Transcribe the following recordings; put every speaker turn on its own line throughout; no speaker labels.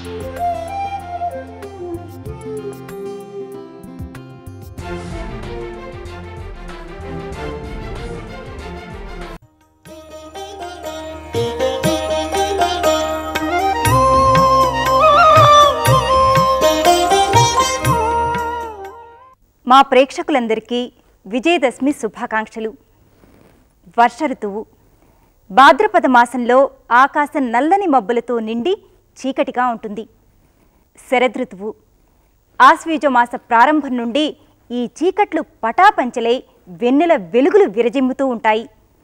మా ప్రేక్షకులందరికీ విజయదశమి శుభాకాంక్షలు వర్ష ఋతువు భాద్రపద మాసంలో ఆకాశం నల్లని మబ్బులతో నిండి చీకటిగా ఉంటుంది శరదృతువు ఆశ్వీజ మాస ప్రారంభం నుండి ఈ చీకట్లు పటాపంచలై వెన్నెల వెలుగులు విరజిమ్ముతూ ఉంటాయి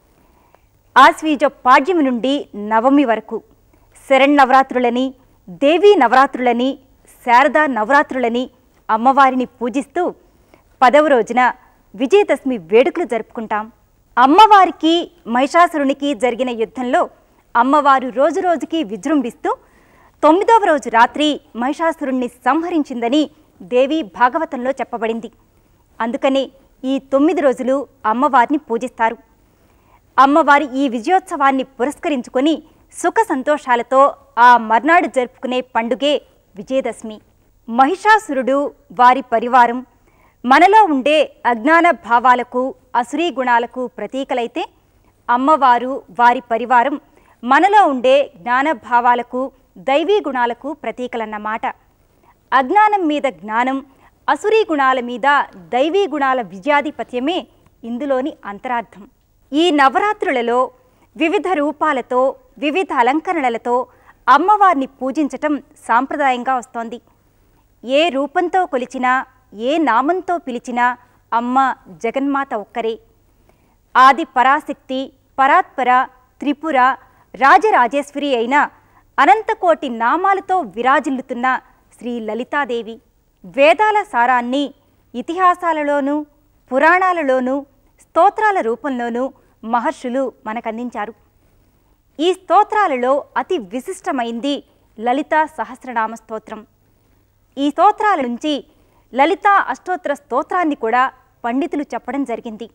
ఆశ్వీజ పాడ్యమి నుండి నవమి వరకు శరణ్నవరాత్రులని దేవీ నవరాత్రులని శారదా నవరాత్రులని అమ్మవారిని పూజిస్తూ పదవ రోజున విజయదశమి వేడుకలు జరుపుకుంటాం అమ్మవారికి మహిషాసురునికి జరిగిన యుద్ధంలో అమ్మవారు రోజురోజుకి విజృంభిస్తూ తొమ్మిదవ రోజు రాత్రి మహిషాసురుణ్ణి సంహరించిందని దేవి భాగవతంలో చెప్పబడింది అందుకనే ఈ తొమ్మిది రోజులు అమ్మవారిని పూజిస్తారు అమ్మవారి ఈ విజయోత్సవాన్ని పురస్కరించుకొని సుఖ సంతోషాలతో ఆ మర్నాడు జరుపుకునే పండుగే విజయదశమి మహిషాసురుడు వారి పరివారం మనలో ఉండే అజ్ఞాన భావాలకు అసురీ గుణాలకు ప్రతీకలైతే అమ్మవారు వారి పరివారం మనలో ఉండే జ్ఞాన భావాలకు దైవీ గుణాలకు ప్రతీకలన్నమాట అజ్ఞానం మీద జ్ఞానం అసురీ గుణాల మీద దైవీ గుణాల విజయాధిపత్యమే ఇందులోని అంతరార్థం ఈ నవరాత్రులలో వివిధ రూపాలతో వివిధ అలంకరణలతో అమ్మవారిని పూజించటం సాంప్రదాయంగా వస్తోంది ఏ రూపంతో కొలిచినా ఏ నామంతో పిలిచినా అమ్మ జగన్మాత ఒక్కరే ఆది పరాశక్తి పరాత్పర త్రిపుర రాజరాజేశ్వరి అయిన అనంతకోటి నామాలతో విరాజిల్లుతున్న శ్రీ లలితాదేవి వేదాల సారాన్ని ఇతిహాసాలలోనూ పురాణాలలోనూ స్తోత్రాల రూపంలోనూ మహర్షులు మనకందించారు ఈ స్తోత్రాలలో అతి విశిష్టమైంది లలితా సహస్రనామ స్తోత్రం ఈ స్తోత్రాల నుంచి లలితా అష్టోత్తర స్తోత్రాన్ని కూడా పండితులు చెప్పడం జరిగింది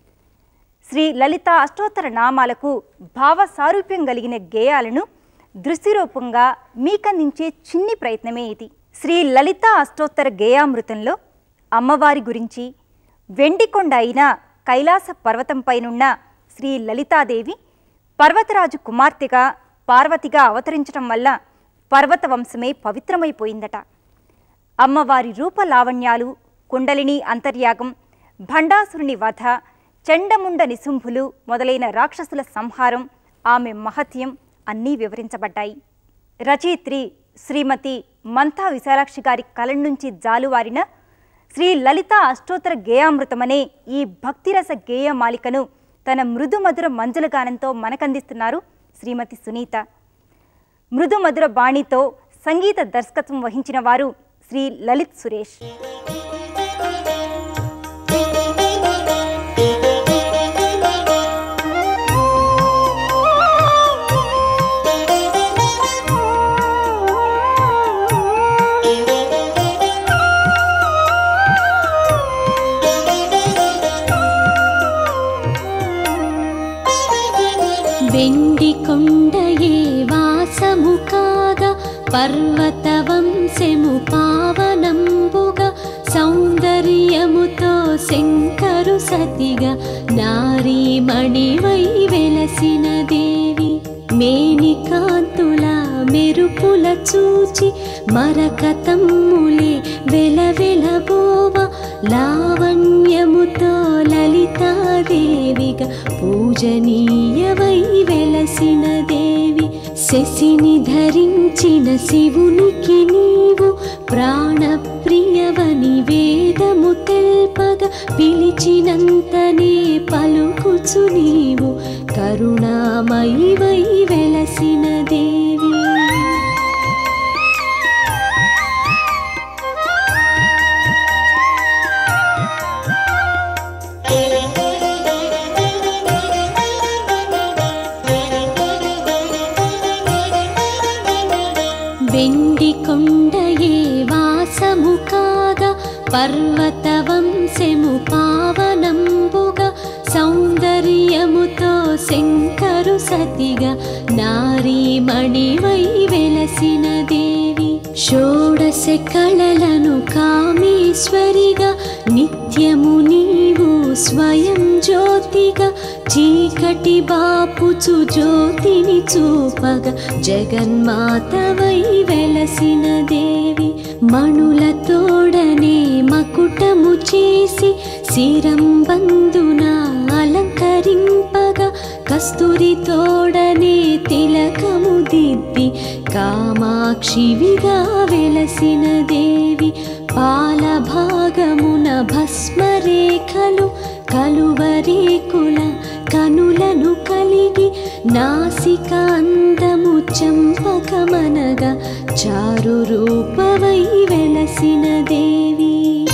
శ్రీ లలిత అష్టోత్తర నామాలకు భావ సారూప్యం కలిగిన గేయాలను దృశ్యరూపంగా మీకందించే చిన్ని ప్రయత్నమే ఇది శ్రీ లలిత అష్టోత్తర గేయామృతంలో అమ్మవారి గురించి వెండికొండ అయిన కైలాస పర్వతంపైనున్న శ్రీ లలితాదేవి పర్వతరాజు కుమార్తెగా పార్వతిగా అవతరించటం వల్ల పర్వత వంశమే పవిత్రమైపోయిందట అమ్మవారి రూప లావణ్యాలు కుండలిని అంతర్యాగం భండాసురుని వధ చండముండ నిశుంభులు మొదలైన రాక్షసుల సంహారం ఆమె మహత్యం అన్నీ వివరించబడ్డాయి రచయిత్రి శ్రీమతి మంతా విశాలాక్షి గారి కలం నుంచి జాలువారిన శ్రీ లలిత అష్టోత్తర గేయామృతమనే ఈ భక్తిరస గేయమాలికను తన మృదుమధుర మంజుల గానంతో మనకందిస్తున్నారు శ్రీమతి సునీత మృదుమధుర బాణితో సంగీత దర్శకత్వం వహించిన వారు శ్రీ లలిత్ సురేష్
వెండి కొండయే వాసము కాగా పర్వతవంశము పావనంబుగా సౌందర్యముతో శంకరు సతిగా నారీమణివై వెలసిన దేవి మేనికాంతుల మెరుపుల చూచి మరకతమ్ములే వెలవెలబోవ లావణ్యముతో లలితాదేవిగా పూజనీయవై వెలసిన దేవి శశిని ధరించిన శివునికి నీవు ప్రాణప్రియవని వేదము తెల్పగా పిలిచినంతనే పలుకుచు నీవు కరుణామయివై వెలసిన దేవి వెండి కొండయే వాసము కాగా పర్వతవంశము పావనంబుగా సౌందర్యముతో శంకరు సతిగా నారీమణివై వెలసిన దేవి షోడశ కళలను కామేశ్వరిగా నిత్యము నీవు స్వయం జ్యోతిగా చీకటి బాపుచు జ్యోతిని చూపగా జగన్మాతవై వెలసిన దేవి మణుల తోడనే మకుటము చేసి శిరం బందున అలంకరింపగా కస్తూరి తోడనే తిలకము దిద్ది కామాక్షివిగా వెలసిన దేవి పాల భాగమున భస్మరేఖలు కలువరేకుల కనులను కలిగి నాసిక అందము చంపకమనగా చారు రూపవై వెలసిన దేవి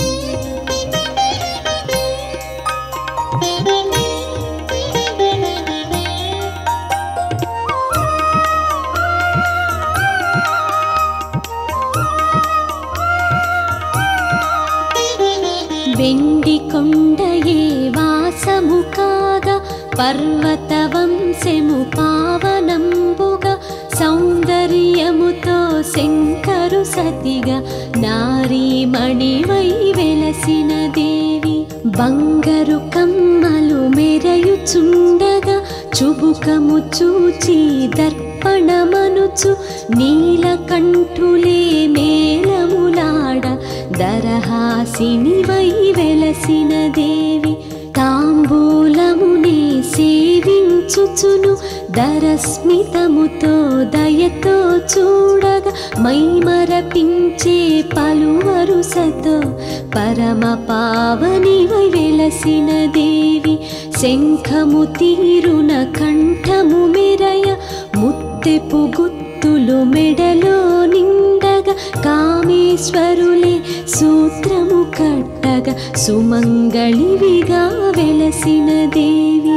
వెండి కొండయే వాసము కాగా పర్వత వంశము పావనంబుగా సౌందర్యముతో శంకరు సతిగా నారీమణివై వెలసిన దేవి బంగారు కమ్మలు మెరయుచుండగా చుబుకము చూచి దర్పణమనుచు నీలకంఠులే మేళములాడ దరహాసినివై వెలసిన దేవి తాంబూలమునే సేవించుచును దరస్మితముతో దయతో చూడగా మైమరపించే పలువరుసతో పరమ పావనివై వెలసిన దేవి శంఖము తీరున కంఠము మెరయ ముత్తెపు గుత్తులు మెడలో నిండగా కామేశ్వరులే సూత్రము కట్టగా సుమంగళివిగా వెలసిన దేవి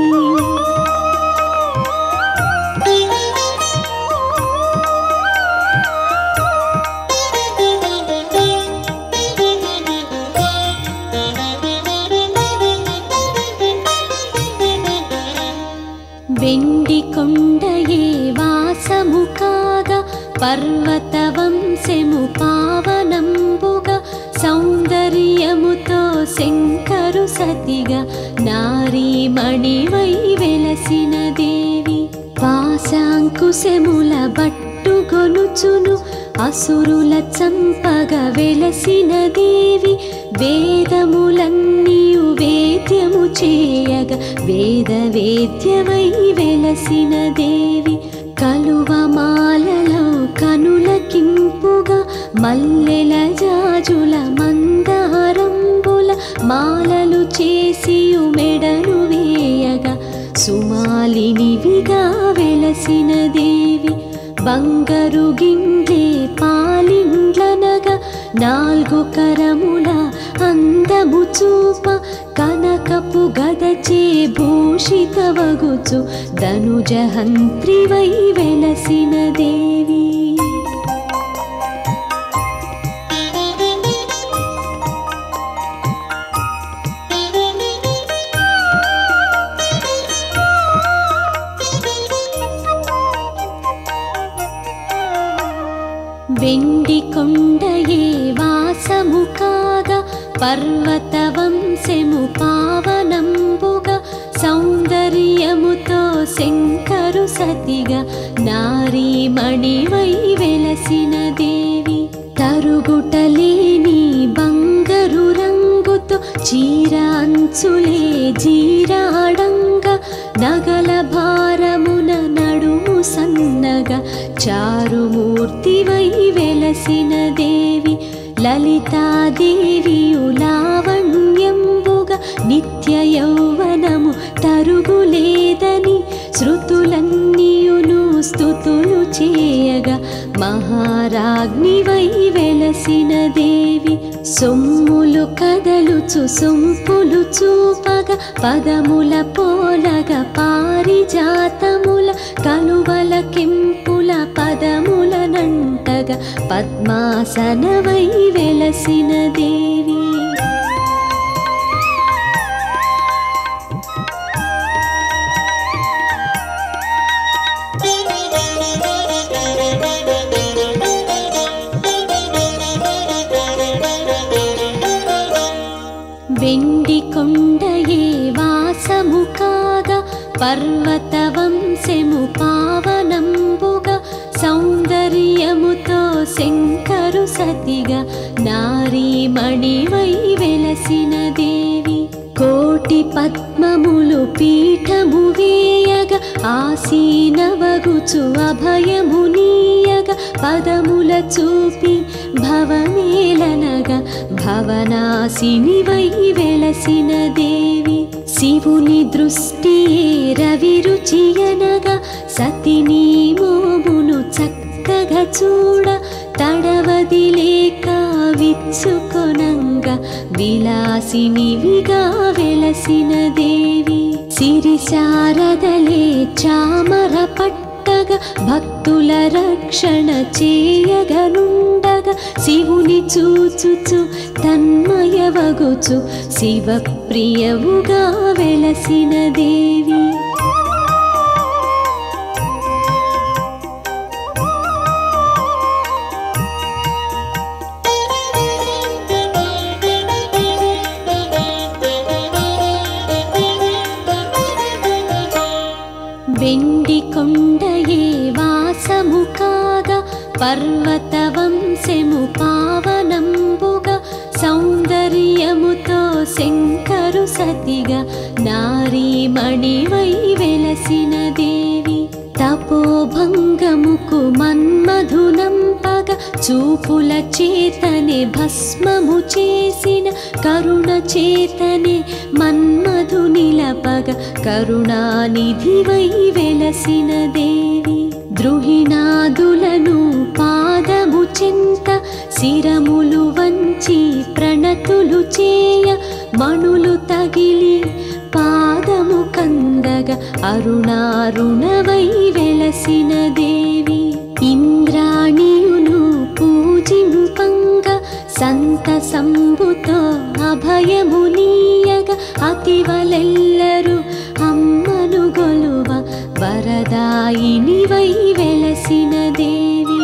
వెండి కొండయే వాసము కాగా పర్వత వంశము పావనంబుగా సౌందర్యముతో శంకరు సతిగా నారీమణివై వెలసిన దేవి పాశాంకుశముల బట్టుగొనుచును అసురుల చంపగ వెలసిన దేవి వేదములన్నీయు వేద్యము చేయగా వేద వేద్యవై వెలసిన దేవి కలువమాలలో కనులకింపుగా మల్లెల జాజుల మందారంబుల మాలలు చేసియు మెడలు వేయగా సుమాలినివిగా వెలసిన దేవి బంగారు గిండ్లే పాలిండ్లనగా నాలుగు కరముల అందము చూప కనకపు గదచే భూషితవగుచు ధనుజహంత్రివై వెలసిన దేవి వెండి కొండయే వాసము కాగా పర్వత వంశము పావనంబుగా సౌందర్యముతో శంకరు సతిగా నారీమణివై వెలసిన దేవి తరుగుటలేని బంగారు రంగుతో చీర అంచులే జీరాడంగా నగల భారమున నడుము సన్నగా చారుమూర్తివై వెలసిన దేవి లలితాదేవియు లావణ్యంబుగా నిత్య యౌవనము తరుగులేదని శృతులన్నీయును స్తుతులు చేయగా మహారాజ్ఞివై వెలసిన దేవి సొమ్ములు కదలుచు సొంపులు చూపగా పదముల పోలగా పారిజాతముల కలువల కెంపుల పదముల నంటగా పద్మాసనవై వెలసిన దేవి వెండి కొండయే వాసము కాగా పర్వతవంశము పావనంబుగా సౌందర్యముతో శంకరు సతిగా నారీమణివై వెలసిన దేవి కోటి పద్మములు పీఠము వేయగా ఆసీనవగుచు అభయము నీయగా పదముల చూపి భవమేలనగా భవనాశినివై వెలసిన దేవి శివుని దృష్టియే రవిరుచియనగా సతిని మోమును చక్కగా చూడ తడవది లేక విచ్చుకొనంగా విలాసినివిగా వెలసిన దేవి సిరి శారదలే చామర పట్టగా భక్తుల రక్షణ చేయగనుండగా శివుని చూచుచు తన్మయవగుచు శివప్రియవుగా వెలసిన దేవి వెండి కొండయే వాసము కాగా పర్వతవంశము పావనంబుగా సౌందర్యముతో శంకరు సతిగా నారీమణివై వెలసిన దేవి తపోభంగముకు మన్మధునంపగ చూపుల చేతనే భస్మము చేసిన కరుణ చేతనే మన్మధు నిలపగ కరుణానిధివై వెలసిన దేవి ద్రుహిణాదులను పాదము చెంత శిరములు వంచి ప్రణతులు చేయ మణులు తగిలి పాదము కందగా అరుణారుణవై వెలసిన దేవి ఇంద్రాణియును పూజింపంగ సంతసంబుతో అభయము నీయగా అతివలెల్లరు అమ్మను గొలువ వరదాయినివై వెలసిన దేవి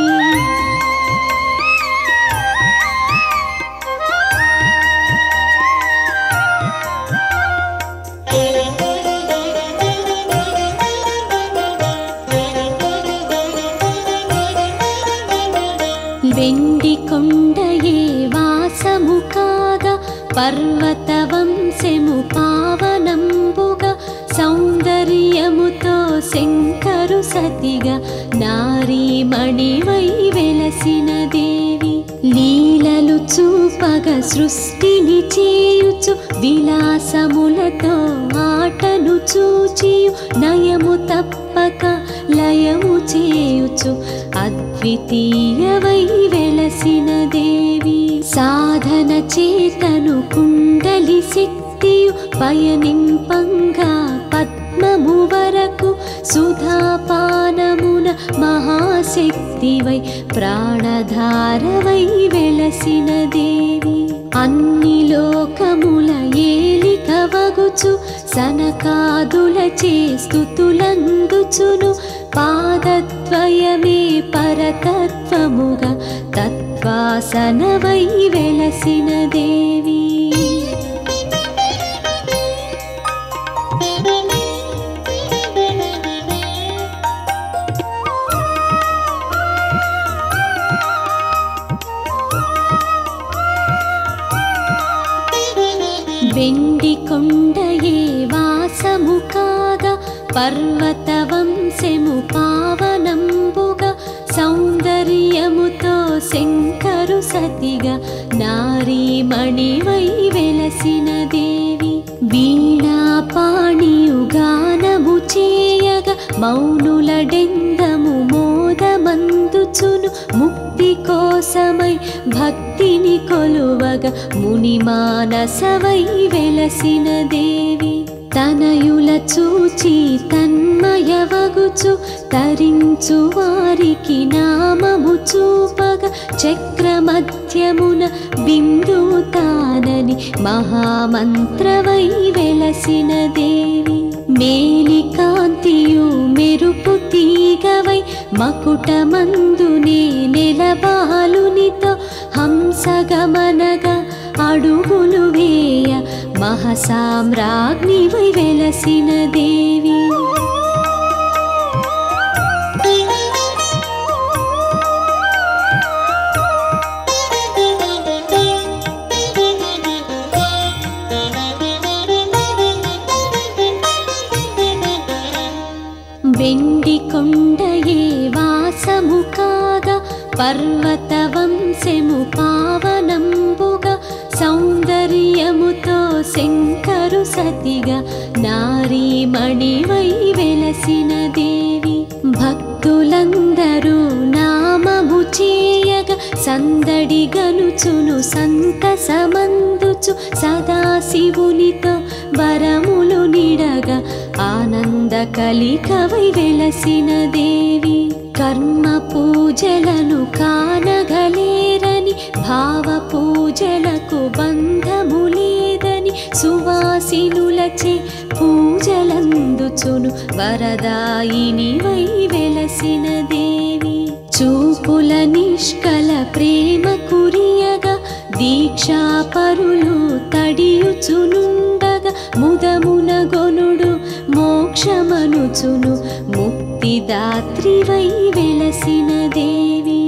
వెండి కొండయే వాసము కాగా పర్వతవంశము పావనంబుగా సౌందర్యముతో శంకరు సతిగా నారీమణివై వెలసిన దేవి లీలలు చూపగ సృష్టిని చేయుచు విలాసములతో ఆటను చూచియు నయము తప్పక లయము చేయుచు అద్వితీయవై వెలసిన దేవి సాధన చేతను కుండలి శక్తియు పయనింపంగా పద్మము వరకు సుధాపానమున మహాశక్తివై ప్రాణధారవై వెలసిన దేవి అన్ని లోకముల ఏలిక వగుచు సనకాదుల చేస్తుతులందుచును పాదద్వయమే పరతత్వముగా తత్వాసనవై వెలసిన దేవి వెండి కొండయే వాసము కాగా పర్వతవంశము పావనంబుగా సౌందర్యముతో శంకరు సతిగా నారీమణివై వెలసిన దేవి వీణా పాణియు గానము చేయగా మౌనులడెందము మోదమందుచును ముక్తి కోసమై భక్తిని కొలువగా ముని మానసవై వెలసిన దేవి తనయుల చూచి తన్మయవగుచు తరించు వారికి నామము చూపగా చక్రమధ్యమున బిందు తానని మహామంత్రవై వెలసిన దేవి మేలికాంతియు మెరుపు తీగవై మకుటమందునే నెలబాలునితో హంసగమనగా అడుగులు వేయ మహసామ్రాజ్ఞివై వెలసిన దేవి వెండి కొండయే వాసము కాగా పర్వత వంశము పావనంబుగా సౌందర్యముతో శంకరు సతిగా నారీమణివై వెలసిన దేవి భక్తులందరూ నామము చేయగా సందడి గనుచును సంతసమందుచు సదాశివునితో వరములు నిడగా ఆనంద కలికవై వెలసిన దేవి కర్మ పూజలను కానగలేరని భావ పూజలకు బంధము లేదని సువాసినులచే పూజలందుచును వరదాయిని వై వెలసిన దేవి చూపుల నిష్కల ప్రేమ కురియగా దీక్షా పరులు తడియుచునుండగా ముదమున గొనుడు మోక్షమనుచును ముక్తిదాత్రి వై వెలసిన దేవి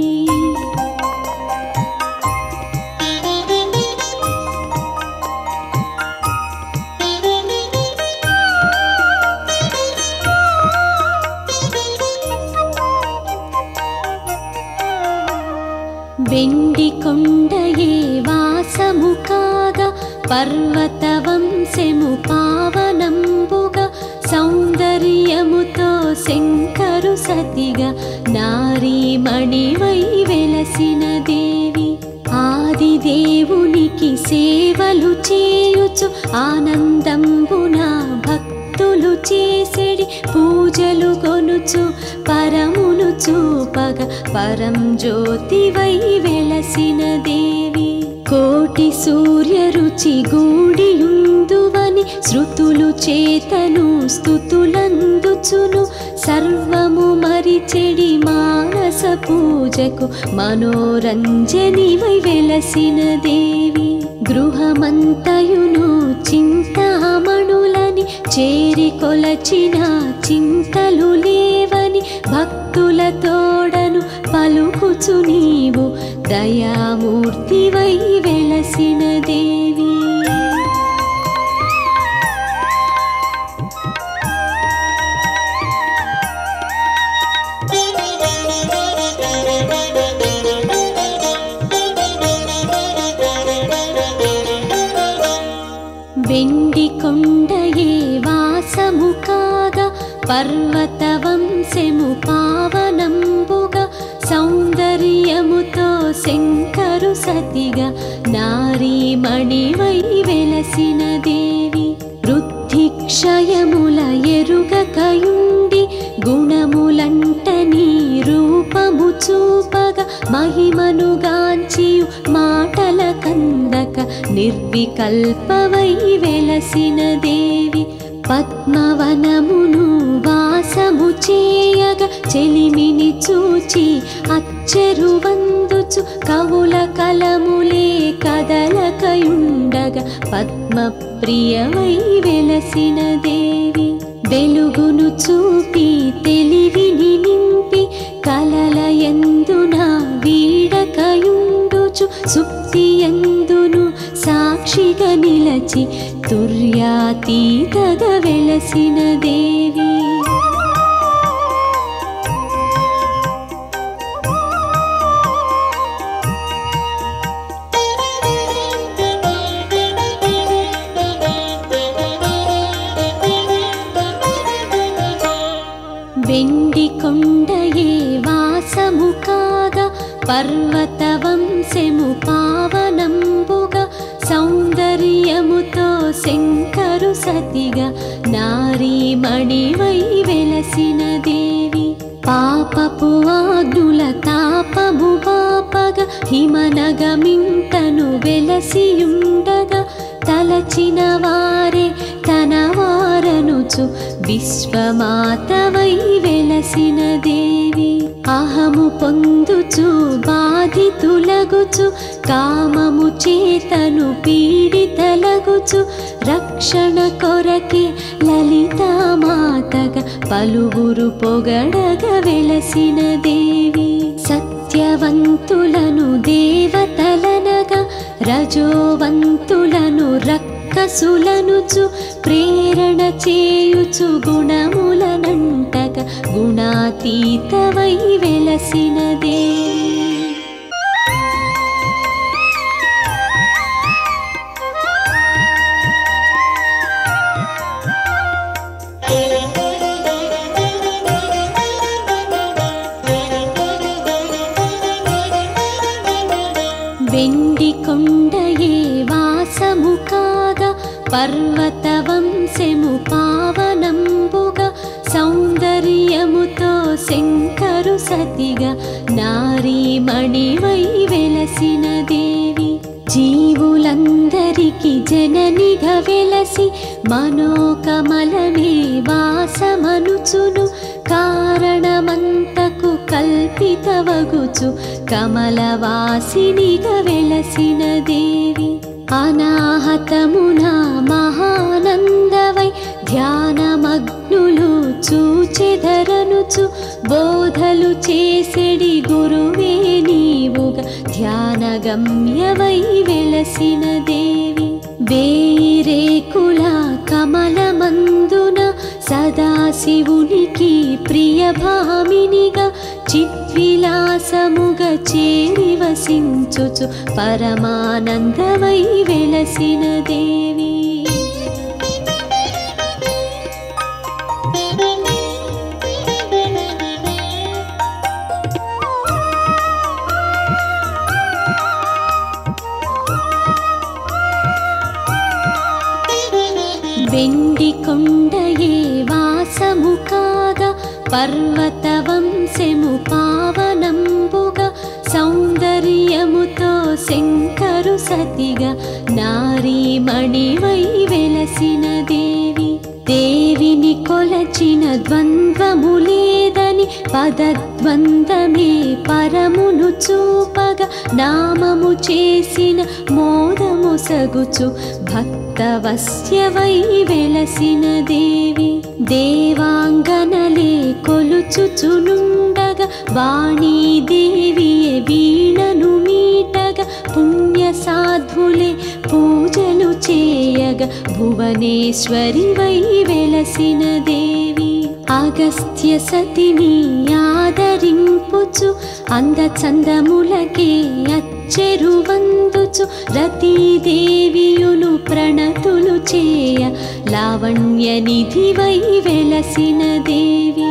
వెండి కొండయే వాసము కాగా పర్వత వంశము పావనంబుగా సౌందర్యముతో శంకరు సతిగా నారీమణివై వెలసిన దేవి ఆది దేవునికి సేవలు చేయుచు ఆనందంబున భక్తులు చేసెడి పూజలు కొనుచు పరమును చూపగా పరం జ్యోతివై వెలసిన దేవి కోటి సూర్య రుచి గూడియుందువని శృతులు చేతను స్థుతులందుచును సర్వము మరిచెడి మానస పూజకు మనోరంజనివై వెలసిన దేవి గృహమంతయును చింతామణులని చేరి కొలచిన చింతలు లేవని భక్తుల తోడను పలుకుచు నీవు దయామూర్తివై వెలసిన దేవి వెండి కొండయే వాసము కాగా పర్వత వంశము పావనంబుగా సౌందర్యముతో శంకరు సతిగా నారీమణివై వెలసిన దేవి వృద్ధి క్షయముల ఎరుగకయుండి గుణములంట నీ రూపము చూపగా మహిమను గాంచియు మాటల కందక నిర్వికల్పవై వెలసిన దేవి పద్మవనమును వాసము చేయగా చెలిమిని చూచి అచ్చెరు వందుచు కవుల కలములే కదలకయుండగా పద్మ ప్రియవై వెలసిన దేవి వెలుగును చూపి తెలివిని నింపి కలల ఎందున వీడకయుండుచు సుప్తి ఎందును సాక్షిగా నిలచి తుర్యాతీతగా వెలసిన దేవి వెండి కొండయే వాసము కాగా పర్వత వంశము పావనంబుగా సౌందర్యముతో శంకరు సతిగా నారీమణివై వెలసిన దేవి పాపపు ఆజ్ఞుల తాపము పాపగా హిమనగమింటను వెలసియుండగా తలచిన వారే తన వారను కాపాడుచు విశ్వమాతవై వెలసిన దేవి అహము పొందుచు బాధితులగుచు కామము చేతను పీడితలగుచు రక్షణ కొరకే లలితామాతగా పలువురు పొగడగ వెలసిన దేవి సత్యవంతులను దేవతలనగా రజోవంతులను రక్కసులనుచు ప్రేరణ చేయుచు గుణములనంటగా గుణాతీతవై వెలసిన దేవి వెండి కొండయే వాసము కాగా పర్వత వంశము పావనంబుగా సౌందర్యముతో శంకరు సతిగా నారీమణివై వెలసిన దేవి జీవులందరికీ జననిగా వెలసి మనోకమలమే వాసమనుచును కారణమంతకు కల్పితవగుచు కమలవాసినిగా వెలసిన దేవి అనాహతమున మహానందవై ధ్యానమగ్నులు చూచెదరనుచు బోధలు చేసెడి గురువే నీవుగా ధ్యానగమ్యవై వెలసిన దేవి వేరేకుల కమలమందున సదాశివునికి ప్రియభామినిగా చిద్విలాసముగా చేరి వసించుచు పరమానందమై వెలసిన దేవి వెండి కొండయే వాసము కాగా పర్వత వంశము పావనంబుగా సౌందర్యముతో శంకరు సతిగా నారీమణివై వెలసిన దేవి దేవిని కొలచిన ద్వంద్వము లేదని పదద్వందమే పరమును చూపగా నామము చేసిన మోదము సగుచు భక్తవస్యవై వెలసిన దేవి దేవాంగనలే కొలుచుచునుండగా వాణీదేవియే వీణను మీటగా పుణ్య సాధులే పూజలు చేయగా భువనేశ్వరి వై వెలసిన దేవి అగస్త్య సతిని ఆదరింపుచు అందచందములకే అచ్చెరువందుచు రతీదేవియును ప్రణతులు చేయ లావణ్య నిధి వై వెలసిన దేవి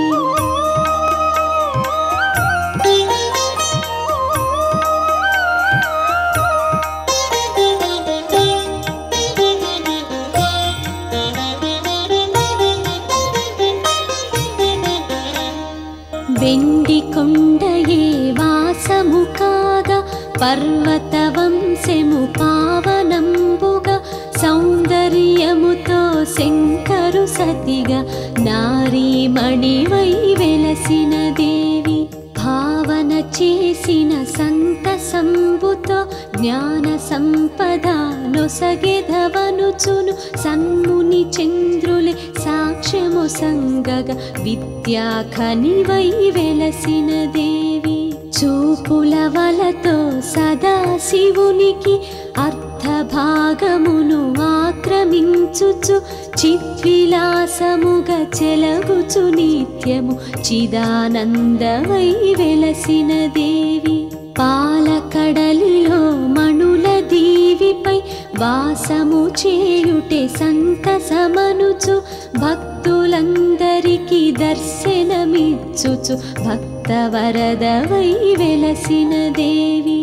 వెండి కొండయే వాసము కాగా పర్వత వంశము పావనంబుగా సౌందర్యముతో శంకరు సతిగా నారీమణివై వెలసిన దేవి భావన చేసిన సంతసంబుతో జ్ఞాన సంపద నొసగెదవనుచును సన్ముని చంద్రులే సాక్ష్యము సంగగా విద్యా ఖనివై వెలసిన దేవి చూపుల వలతో సదా శివునికి అర్ధభాగమును ఆక్రమించుచు చిద్విలాసముగా చెలగుచు నిత్యము చిదానందమై వెలసిన దేవి పాలకడలిలో మణుల దీవిపై వాసము చేయుటే సంతసమనుచు భక్తులందరికీ దర్శనమిచ్చుచు భక్తవరదవై వెలసిన దేవి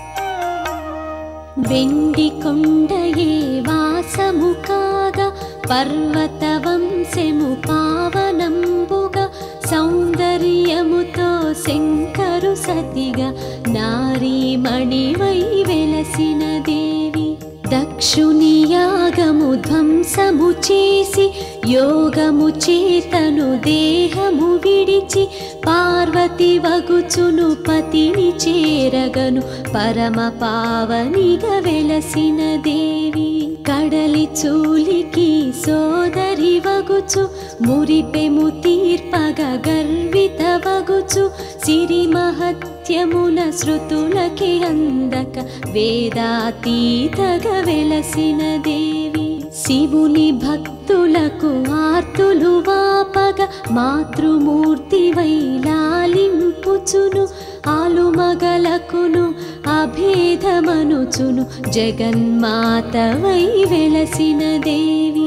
వెండి కొండయే వాసము కాగా పర్వతవంశము పావనంబుగా సౌందర్యముతో శంకరు సతిగా నారీమణివై వెలసిన దేవి దక్షుని యాగము ధ్వంసము చేసి యోగము చేతను దేహము విడిచి పార్వతి వగుచును పతిని చేరగను పరమ పావనిగా వెలసిన దేవి కడలి చూలికి సోదరి వగుచు మురిపెము తీర్పగ గర్విత వగుచు సిరి మహత్యమున శృతులకి అందక వేదాతీతగా వెలసిన దేవి శివుని భక్తులకు ఆర్తులు వాపగ మాతృమూర్తి వైలాలింపుచును ఆలుమగలకును అభేదమనుచును జగన్మాత వై వెలసిన దేవి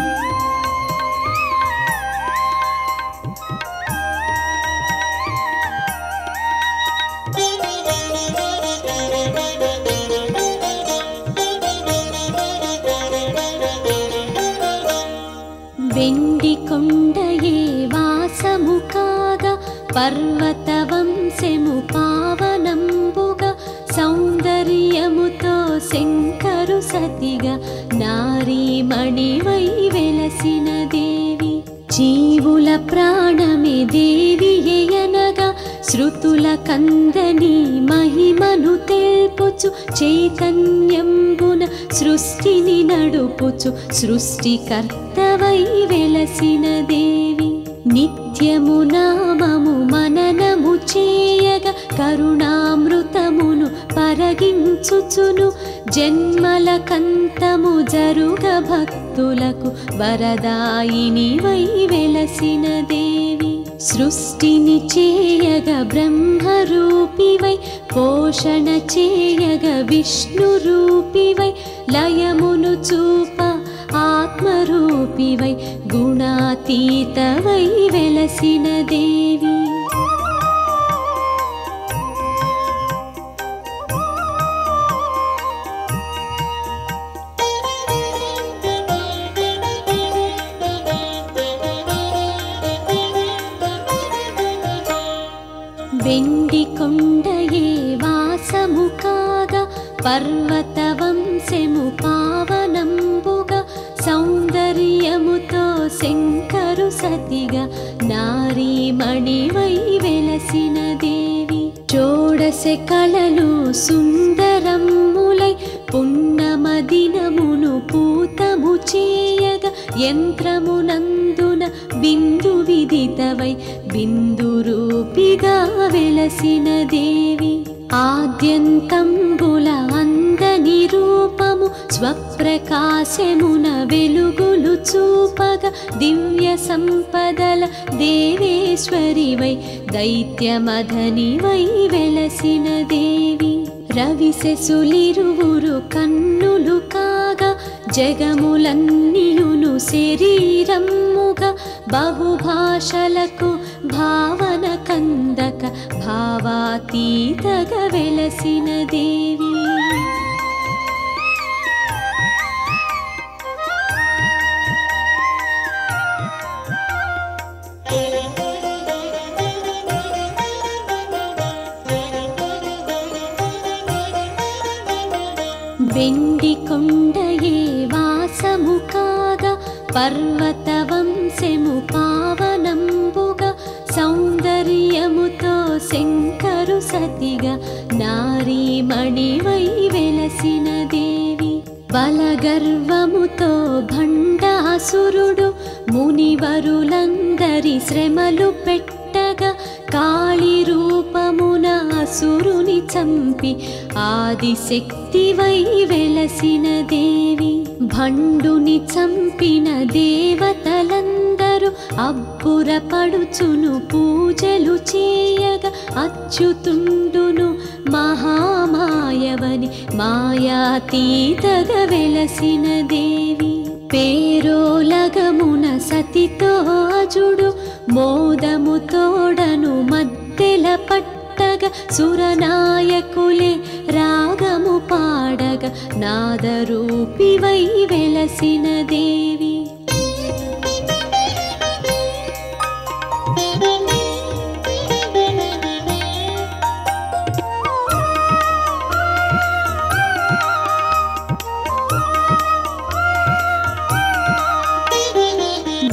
వెండి కొండయే వాసము కాగా పర్వతవంశము పావనంబుగా సౌందర్యముతో శంకరు సతిగా నారీమణివై వెలసిన దేవి జీవుల ప్రాణమే దేవి ఎయనగా శృతుల కందని మహిమను తెలుపుచు చైతన్యంబున సృష్టిని నడుపుచు సృష్టికర్తవై వెలసిన దేవి నిత్యము నామము మననము చేయగా కరుణామృతమును పరగించుచును జన్మల కంతము జరుగ భక్తులకు వరదాయిని వై వెలసిన దేవి సృష్టిని చేయగ బ్రహ్మరూపివై పోషణ చేయగ విష్ణు రూపివై లయమును చూప ఆత్మరూపివై గుణాతీతవై వెలసిన దేవి వెండి కొండయే వాసము కాగా పర్వతవంశము పావనంబుగా సౌందర్యముతో శంకరు సతిగా నారీమణివై వెలసిన దేవి చోడస కళలు సుందరములై పున్నమదినమును పూతము చేయగా యంత్రమునందున బిందు విదితవై బిందు రూపిగా వెలసిన దేవి ఆద్యంతంబుల అందని రూపము స్వప్రకాశమున వెలుగులు చూపగా దివ్య సంపదల దేవేశ్వరివై దైత్యమధనివై వెలసిన దేవి రవిశెసులిరువురు కన్నులు కాగా జగములన్నీయును శరీరముగా బహుభాషలకు భావన కందక భావాతీతగా వెలసిన దేవి వెండి కొండయే వాసము కాగా పర్వతవంశము పావనంబుగా సౌందర్యముతో శంకరు సతిగా నారీమణివై వెలసిన దేవి బలగర్వముతో భండాసురుడు మునివరులందరి శ్రమలు పెట్టగా కాళి రూపమున అసురుని చంపి ఆదిశక్తివై వెలసిన దేవి భండుని చంపిన దేవతలందరూ అబ్బురపడుచును పూజలు చేయగా అచ్యుతుండును మహామాయవని మాయాతీతగా వెలసిన దేవి పేరోలగమున సతితో అజుడు మోదము తోడను మద్దెల పట్టగా సురనాయకులే రాగము పాడగా నాదరూపివై వెలసిన దేవి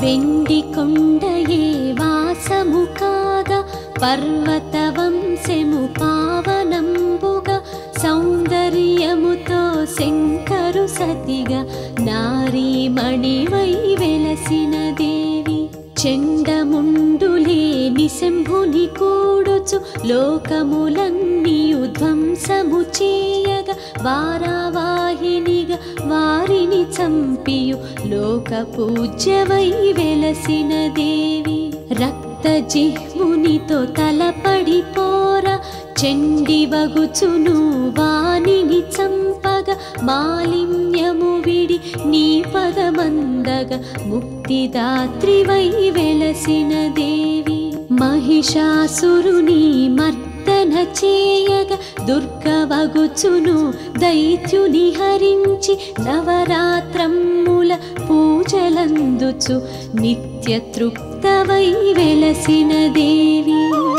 వెండి కొండయే వాసము కాగా పర్వత వంశము పావనంబుగా సౌందర్యముతో శంకరు సతిగా నారీమణివై వెలసిన దేవి చెండముండులే నిశంభుని కూడుచు లోకములన్నీయు ధ్వంసము చేయగా వారావాహినిగా వారిని చంపియు లోక పూజ్యవై వెలసిన దేవి రక్త జిహ్మునితో తలపడిపోరా చెండి వగుచును వాణిని చంపగా మాలిన్యము విడి నీ పదమందగా ముక్తిదాత్రివై వెలసిన దేవి మహిషాసురుని మర్దన చేయగా దుర్గవగుచును దైత్యుని హరించి నవరాత్రముల పూజలందుచు నిత్య తృప్తవై వెలసిన దేవి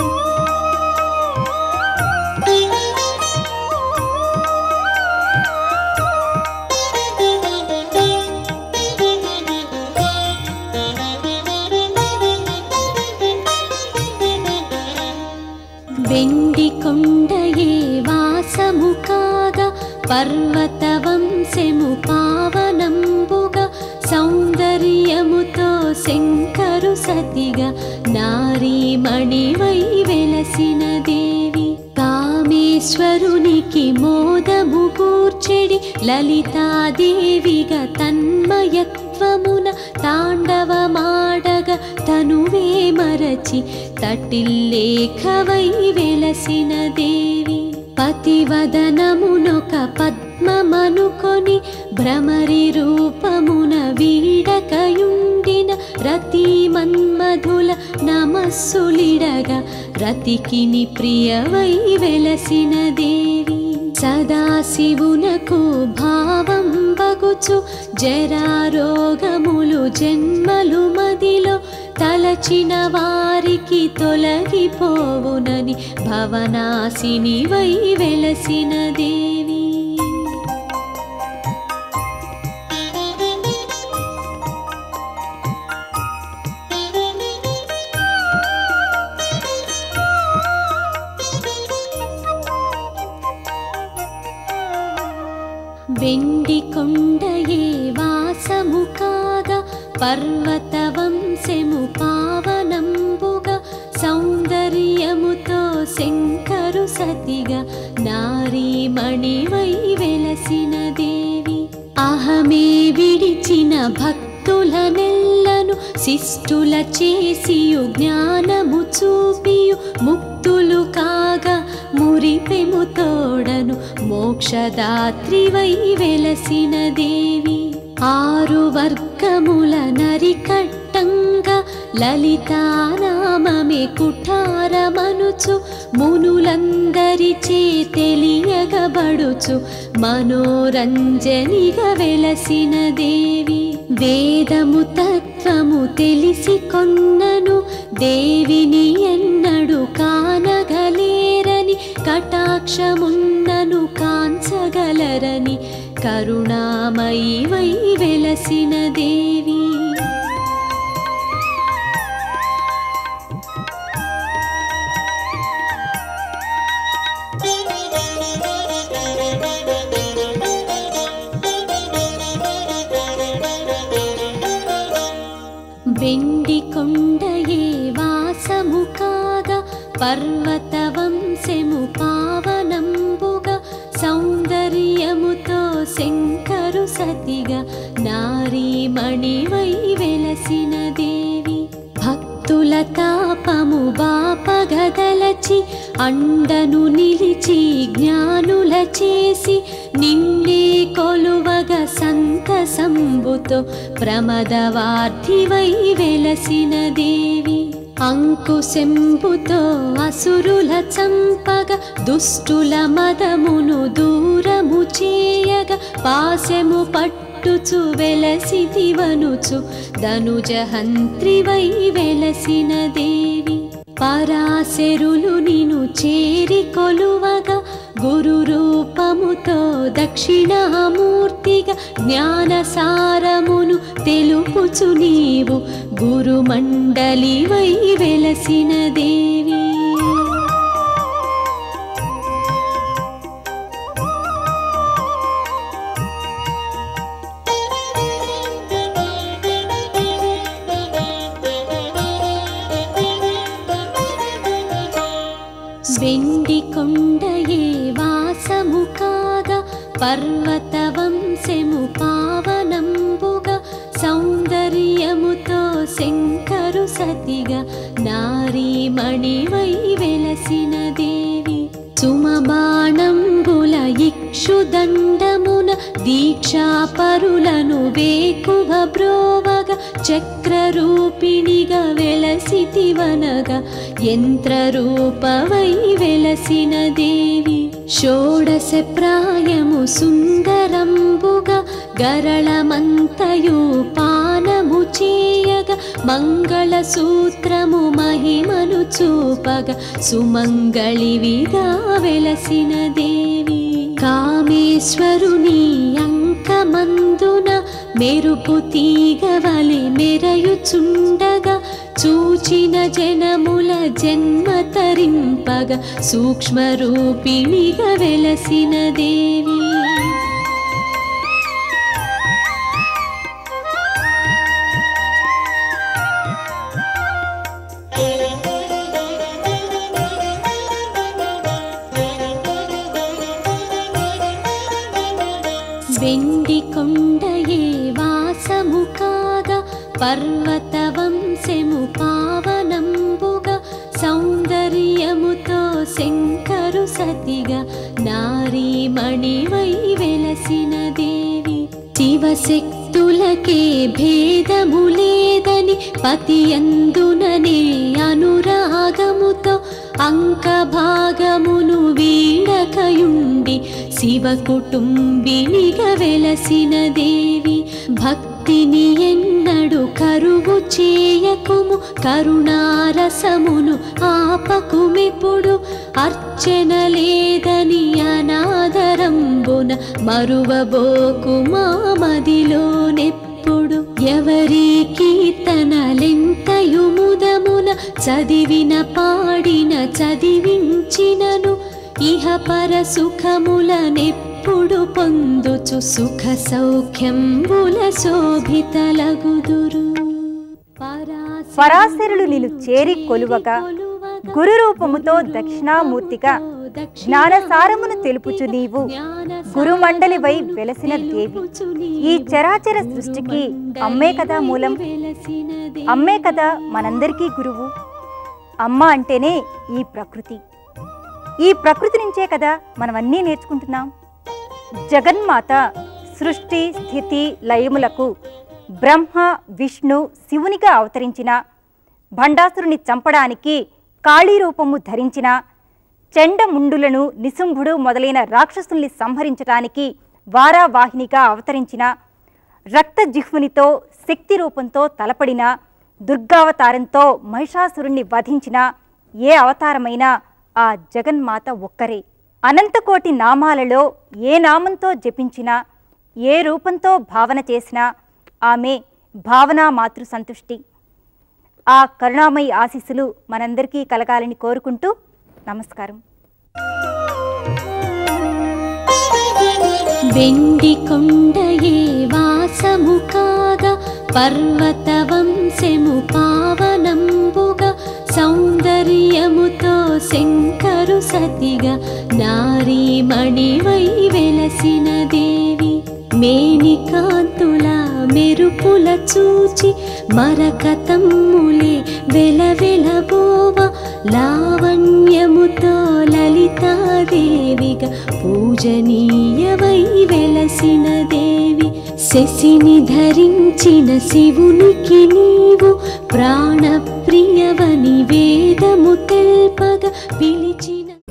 వెండి కొండయే వాసము కాగా పర్వత వంశము పావనంబుగా సౌందర్యముతో శంకరు సతిగా నారీమణివై వెలసిన దేవి కామేశ్వరునికి మోదము కూర్చెడి లలితాదేవిగా తన్మయత్వమున తాండవమాడగ తనువే మరచి తటిల్లేఖవై వెలసిన దేవి పతివదనమునొక పద్మమనుకొని భ్రమరి రూపమున వీడకయుండిన రతి మన్మధుల నమస్సులిడగా రతికిని ప్రియవై వెలసిన దేవి సదాశివునకు భావం బగుచు జరారోగములు జన్మలు మదిలో తలచిన వారికి తొలగిపోవునని భవనాశిని వై వెలసిన దేవి వెండి కొండయే వాసము కాగా పర్వత వంశము పావనంబుగా సౌందర్యముతో శంకరు సతిగా నారీమణివై వెలసిన దేవి అహమే విడిచిన భక్తుల నెల్లను శిష్టుల చేసియు జ్ఞానము చూపియు ముక్తులు కాగా మురిపెము తోడను మోక్షదాత్రివై వెలసిన దేవి ఆరు వర్గముల నరికట్టంగా లలితానామమే కుఠారమనుచు మునులందరిచే తెలియగబడుచు మనోరంజనిగా వెలసిన దేవి వేదము తత్వము తెలిసి కొన్నను దేవిని ఎన్నడు కానగలేరని కటాక్షమున్నను కాంచగలరని కరుణామయి వై వెలసిన దేవి వెండి కొండయే వాసము కాగా పర్వత వంశము పావనంబుగా సౌందర్యముతో శంకరు సతిగా నారీమణివై వెలసిన దేవి భక్తుల తాపము బాపగదలచి అండను నిలిచి జ్ఞానుల చేసి నిన్నే కొలువగ సంతసంబుతో ప్రమదవార్థివై వెలసిన దేవి అంకుశంబుతో అసురుల చంపగ దుష్టుల మదమును దూరము చేయగ పాశము పట్టుచు వెలసిదివనుచు ధనుజహంత్రివై వెలసిన దేవి పరాశరులు నిను చేరి కొలువగా గురు రూపముతో దక్షిణామూర్తిగా జ్ఞానసారమును తెలుపుచు నీవు గురుమండలి వై వెలసిన దేవి వెండి కొండయే వాసము కాగా పర్వత వంశము పావనంబుగా సౌందర్యముతో శంకరు సతిగా నారీమణివై వెలసిన దేవి సుమబాణంబుల ఇక్షుదండమున దీక్షాపరులను వేకువ బ్రోవగ చక్రరూపిణిగా వెలసితివనగా యంత్రరూపవై వెలసిన దేవి షోడశ ప్రాయము సుందరంబుగా గరళమంతయు పానము చేయగా మంగళ సూత్రము మహిమను చూపగా సుమంగళివిగా వెలసిన దేవి కామేశ్వరుని అంకమందున మెరుపు తీగవలి మెరయుచుండగా చూచిన జనముల జన్మ తరింపగా సూక్ష్మరూపిణిగా వెలసిన దేవి వెండి కొండయే వాసము కాగా పర్వత వంశము పావనంబుగా సౌందర్యముతో శంకరు సతిగా నారీమణివై వెలసిన దేవి శివశక్తులకే భేదము లేదని పతియందుననే అనురాగముతో అంకభాగమును వీడకయుండి శివ కుటుంబినిగా వెలసిన దేవి భక్తిని ఎన్నడు కరువు చేయకుము కరుణారసమును ఆపకుమిప్పుడు అర్చన లేదని అనాదరంబున మరువబోకు మా మదిలోనెప్పుడు ఎవరి కీర్తనలెంతయు ముదమున చదివిన పాడిన చదివించినను ఇహ పర సుఖములనెప్పుడు పొందుచు సుఖ సౌఖ్యంబుల శోభితలగుదురు
పరాశరులు నిన్ను చేరి కొలువగా గురు రూపముతో దక్షిణామూర్తిగా జ్ఞానసారమును తెలుపుచు నీవు గురుమండలివై వెలసిన దేవి ఈ చరాచర సృష్టికి అమ్మే కదా మూలం అమ్మే కదా మనందరికీ గురువు అమ్మ అంటేనే ఈ ప్రకృతి ఈ ప్రకృతి నుంచే కదా మనం అన్నీ నేర్చుకుంటున్నాం జగన్మాత సృష్టి స్థితి లయములకు బ్రహ్మ విష్ణు శివునిగా అవతరించిన భండాసురుని చంపడానికి కాళీ రూపము ధరించిన చెండముండులను నిశుంభుడు మొదలైన రాక్షసుల్ని సంహరించటానికి వారావాహినిగా అవతరించిన రక్తజిహ్వునితో శక్తి రూపంతో తలపడిన దుర్గావతారంతో మహిషాసురుణ్ణి వధించిన ఏ అవతారమైనా ఆ జగన్మాత ఒక్కరే అనంతకోటి నామాలలో ఏ నామంతో జపించినా ఏ రూపంతో భావన చేసినా ఆమె భావనా మాతృ సంతుష్టి ఆ కరుణామయి ఆశీస్సులు మనందరికీ కలగాలని కోరుకుంటూ నమస్కారం
వెండి కొండయే వాసము కాగా పర్వత వంశము పావనంబుగా సౌందర్యముతో శంకరు సతిగా నారీమణివై వెలసిన దేవి మేనికాంతుల మెరుపుల చూచి మరకతమ్ములే వెలవెలబోవ లావణ్యముతో లలితాదేవిగా పూజనీయవై వెలసిన దేవి శశిని ధరించిన శివునికి నీవు ప్రాణప్రియవని వేదము తెల్పగా పిలిచిన